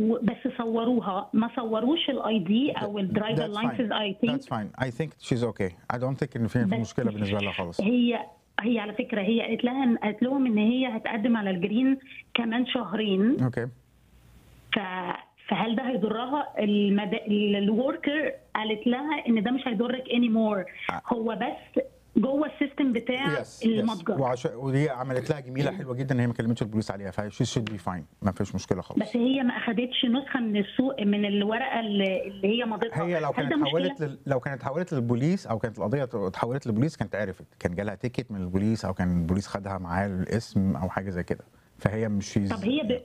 و- بس صوروها ما صوروش الاي دي او الدرايفر That's fine. لايسنس اي ثينك That's fine. I think she's okay. I don't think ان في في بس- مشكله بالنسبه لها خالص. هي هي على فكره هي قالت لها قالت لهم ان هي هتقدم على الجرين كمان شهرين اوكي ف فهل ده هيضرها المد... الوركر قالت لها ان ده مش هيضرك اني مور هو بس جوه السيستم بتاع يس المتجر وعشان ودي عملت لها جميله حلوه جدا ان هي ما كلمتش البوليس عليها فشي شود بي فاين ما فيش مشكله خالص. بس هي ما اخدتش نسخه من السوق من الورقه اللي اللي هي مضتها هي لو هل كانت ده مشكلة؟ حولت لل... لو كانت حولت للبوليس او كانت القضيه اتحولت للبوليس كانت عرفت كان جالها تيكت من البوليس او كان البوليس خدها معاه الاسم او حاجه زي كده فهي مش طب هي ب...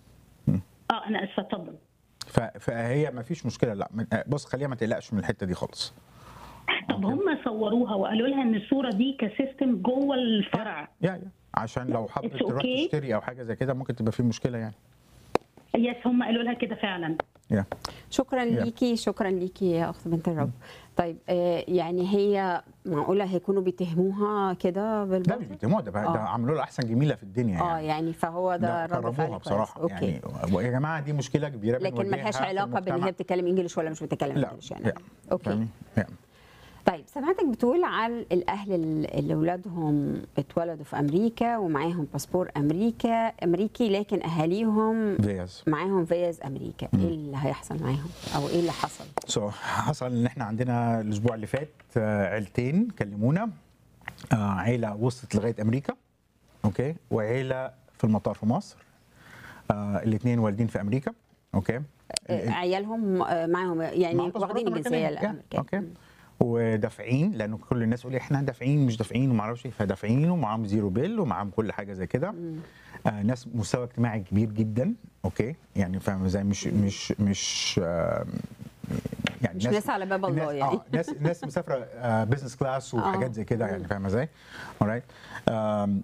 اه انا اسفه اتفضل ف... فهي ما فيش مشكله لا من- بص خليها ما تقلقش من الحته دي خالص طب هم صوروها وقالوا لها ان الصوره دي كسيستم جوه الفرع يا يا عشان لو حبت It's تروح okay. تشتري او حاجه زي كده ممكن تبقى في مشكله يعني يس هم قالوا لها كده فعلا يا شكرا Yeah. ليكي شكرا ليكي يا اخت بنت الرب طيب آه، يعني هي معقوله هيكونوا بيتهموها كده ده مش بالباطل بيتهموها ده بقى- ده آه. عملوا لها احسن جميله في الدنيا اه يعني يعني فهو ده ده رد فعل كرموها كويس. بصراحه اوكي يعني ويا جماعه دي مشكله كبيره لكن بنواجهها ملهاش في علاقه بان المجتمع. هي بتتكلم انجلش ولا مش بتتكلم لا انجلش يعني لا اوكي فاهمين؟ يا. طيب سمعتك بتقول على الاهل اللي اولادهم اتولدوا في امريكا ومعاهم باسبور امريكا امريكي لكن اهاليهم فيز معاهم فيز امريكا ايه اللي هيحصل معاهم او ايه اللي حصل سو حصل ان احنا عندنا الاسبوع اللي فات آه، عيلتين كلمونا آه، عيله وصلت لغايه امريكا اوكي وعيله في المطار في مصر الاثنين والدين في امريكا اوكي آه، عيالهم آه، معاهم يعني معاهم باسبورات واخدين الجنسيه أمريكية. الامريكيه اوكي ودافعين لانه كل الناس يقول احنا دافعين مش دافعين وما اعرفش إيه، فدافعين ومعاهم زيرو بيل ومعاهم كل حاجه زي كده آه ناس مستوى اجتماعي كبير جدا اوكي يعني فاهم ازاي مش مش مش آه يعني مش ناس على باب الله الناس- يعني. اه ناس ناس مسافره آه بزنس كلاس وحاجات زي كده يعني فاهم ازاي؟ alright آم،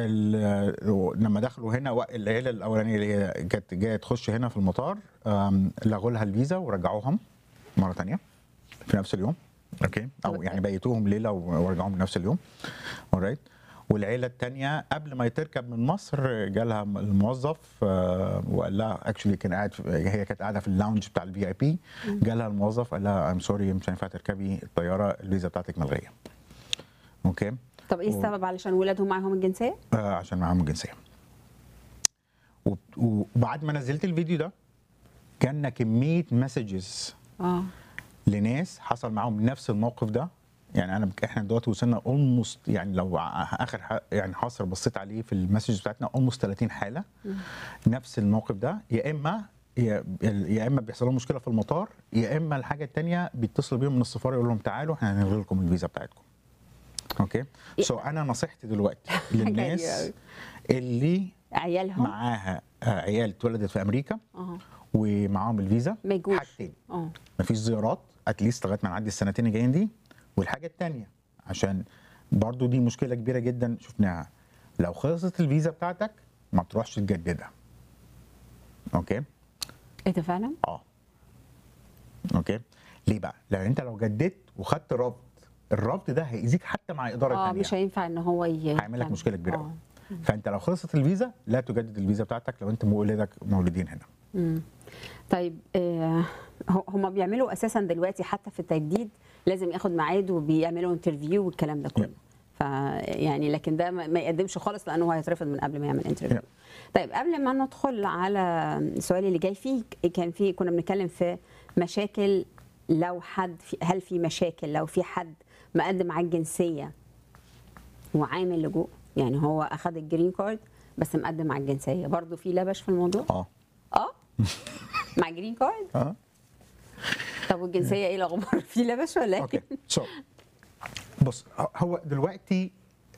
ال- لما دخلوا هنا وق- العيله الاولانيه اللي هي كانت جايه تخش هنا في المطار آم، لغوا لها الفيزا ورجعوهم مره ثانيه في نفس اليوم اوكي او طب- يعني بيتوهم ليله ورجعوهم في نفس اليوم alright والعيله الثانيه قبل ما تركب من مصر جالها الموظف آه، وقال لها اكشلي كان قاعد في- هي كانت قاعده في اللاونج بتاع الفي اي بي جالها الموظف قال لها ام سوري مش هينفع تركبي الطياره الفيزا بتاعتك ملغيه اوكي طب ايه السبب علشان ولادهم معاهم الجنسيه آه عشان معاهم الجنسيه وب- وبعد ما نزلت الفيديو ده كان كميه مسجز اه لناس حصل معاهم نفس الموقف ده يعني انا احنا دلوقتي وصلنا اولموست يعني لو ع- اخر ح- يعني حصر بصيت عليه في المسج بتاعتنا اولموست 30 حاله نفس الموقف ده يا اما يا يا اما بيحصل لهم مشكله في المطار يا اما الحاجه الثانيه بيتصلوا بيهم من السفاره يقول لهم تعالوا احنا هنلغي لكم الفيزا بتاعتكم اوكي سو so انا نصيحتي دلوقتي للناس أوي. اللي عيالهم معاها آه، عيال اتولدت في امريكا اه ومعاهم الفيزا ما يجوش حاجتين اه مفيش زيارات اتليست لغايه ما نعدي السنتين الجايين دي والحاجه الثانيه عشان برضو دي مشكله كبيره جدا شفناها لو خلصت الفيزا بتاعتك ما تروحش تجددها اوكي ايه ده فعلا اه اوكي ليه بقى لان انت لو جددت وخدت رفض الرفض ده هيأذيك حتى مع اداره اه تانية مش هينفع ان هو ي... هيعمل لك يعمل. مشكله كبيره آه. قوي فانت لو خلصت الفيزا لا تجدد الفيزا بتاعتك لو انت ولادك مولودين هنا مم. طيب آه هم بيعملوا اساسا دلوقتي حتى في التجديد لازم ياخد ميعاد وبيعملوا انترفيو والكلام ده كله Yeah. فيعني لكن ده ما ما يقدمش خالص لانه هو هيترفض من قبل ما يعمل انترفيو Yeah. طيب قبل ما ندخل على السؤال اللي جاي فيه كان في كنا بنتكلم في مشاكل لو حد في هل في مشاكل لو في حد مقدم على الجنسيه وعامل لجوء يعني هو اخذ الجرين كارد بس مقدم على الجنسيه برضه في لبش في الموضوع اه اه مع جرين كارد اه طب والجنسيه ايه الاخبار في لبش ولا ايه اوكي سو بص هو دلوقتي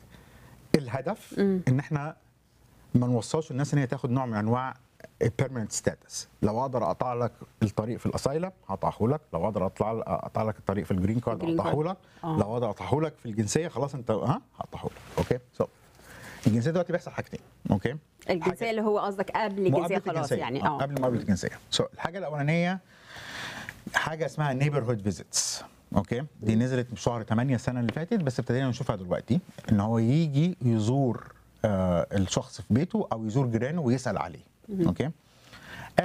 الهدف ان احنا ما نوصلش الناس ان هي تاخد نوع من انواع البيرمننت ستاتس لو اقدر اقطع لك الطريق في الاسايلم هقطعه لك لو اقدر اطلع اقطع لك الطريق في الجرين كارد الجرين هقطعه كارد. لك آه. لو اقدر اقطعه لك في الجنسيه خلاص انت ها هقطعه لك اوكي سو الجنسيه دلوقتي بيحصل حاجتين اوكي الجنسيه اللي هو قصدك قبل الجنسيه مقابلة خلاص الجنسية. يعني آه. اه قبل مقابله الجنسيه سو الحاجه الاولانيه حاجه اسمها نيبرهود فيزيتس اوكي دي نزلت في شهر 8 السنه اللي فاتت بس ابتدينا نشوفها دلوقتي ان هو يجي يزور آه الشخص في بيته او يزور جيرانه ويسال عليه اوكي